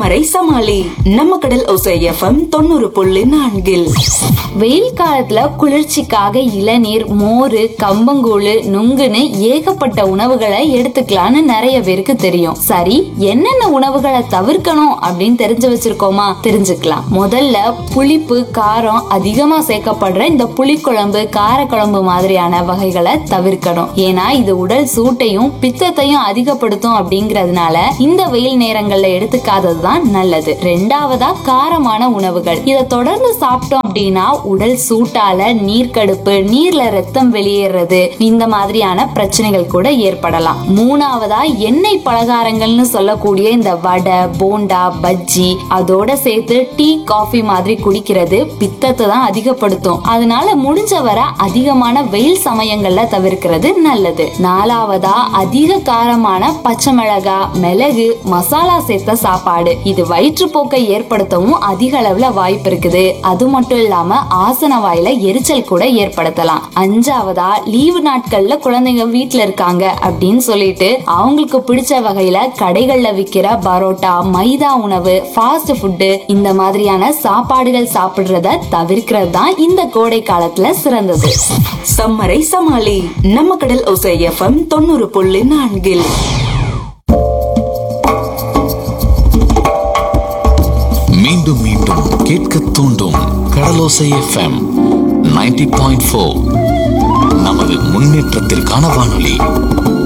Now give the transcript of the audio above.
சம்மரை சமாளி நம்ம கடல் ஒசை எஃப்எம் தொண்ணூறு புள்ளி நான்கில் வெயில் காலத்துல குளிர்ச்சிக்காக இளநீர் மோர் கம்பங்கூழு நுங்குன்னு ஏகப்பட்ட உணவுகளை எடுத்துக்கலாம்னு நிறைய பேருக்கு தெரியும் சரி என்னென்ன உணவுகளை தவிர்க்கணும் அப்படின்னு தெரிஞ்சு வச்சிருக்கோமா தெரிஞ்சுக்கலாம் முதல்ல புளிப்பு காரம் அதிகமா சேர்க்கப்படுற இந்த புளிக்குழம்பு காரக்குழம்பு மாதிரியான வகைகளை தவிர்க்கணும் ஏன்னா இது உடல் சூட்டையும் பித்தத்தையும் அதிகப்படுத்தும் அப்படிங்கறதுனால இந்த வெயில் நேரங்கள்ல எடுத்துக்காததுதான் நல்லது ரெண்டாவதா காரமான உணவுகள் இதை தொடர்ந்து சாப்பிட்டோம் அப்படின்னா உடல் சூட்டால நீர்க்கடுப்பு நீர்ல ரத்தம் வெளியேறது இந்த மாதிரியான பிரச்சனைகள் கூட ஏற்படலாம் மூணாவதா எண்ணெய் பலகாரங்கள்னு சொல்லக்கூடிய இந்த வடை போண்டா பஜ்ஜி அதோட சேர்த்து டீ காஃபி மாதிரி குடிக்கிறது பித்தத்தை தான் அதிகப்படுத்தும் அதனால முடிஞ்ச வரை அதிகமான வெயில் சமயங்கள்ல தவிர்க்கிறது நல்லது நாலாவதா அதிக காரமான பச்சை மிளகாய் மிளகு மசாலா சேர்த்த சாப்பாடு இது வயிற்றுப்போக்கை ஏற்படுத்தவும் அதிக அளவுல வாய்ப்பு இருக்குது அது மட்டும் இல்லாம ஆசன வாயில எரிச்சல் கூட ஏற்படுத்தலாம் அஞ்சாவதா லீவு நாட்கள்ல குழந்தைங்க வீட்ல இருக்காங்க அப்படின்னு சொல்லிட்டு அவங்களுக்கு பிடிச்ச வகையில கடைகள்ல விக்கிற பரோட்டா மைதா உணவு ஃபாஸ்ட் ஃபுட்டு இந்த மாதிரியான சாப்பாடுகள் சாப்பிடுறத தவிர்க்கிறது தான் இந்த கோடை காலத்துல சிறந்தது சம்மரை சமாளி நம்ம கடல் ஒசை எஃப்எம் தொண்ணூறு புள்ளி நான்கில் மீண்டும் மீண்டும் கேட்க தூண்டும் கடலோசை எஃப்எம் 90.4 பாயிண்ட் நமது முன்னேற்றத்திற்கான வானொலி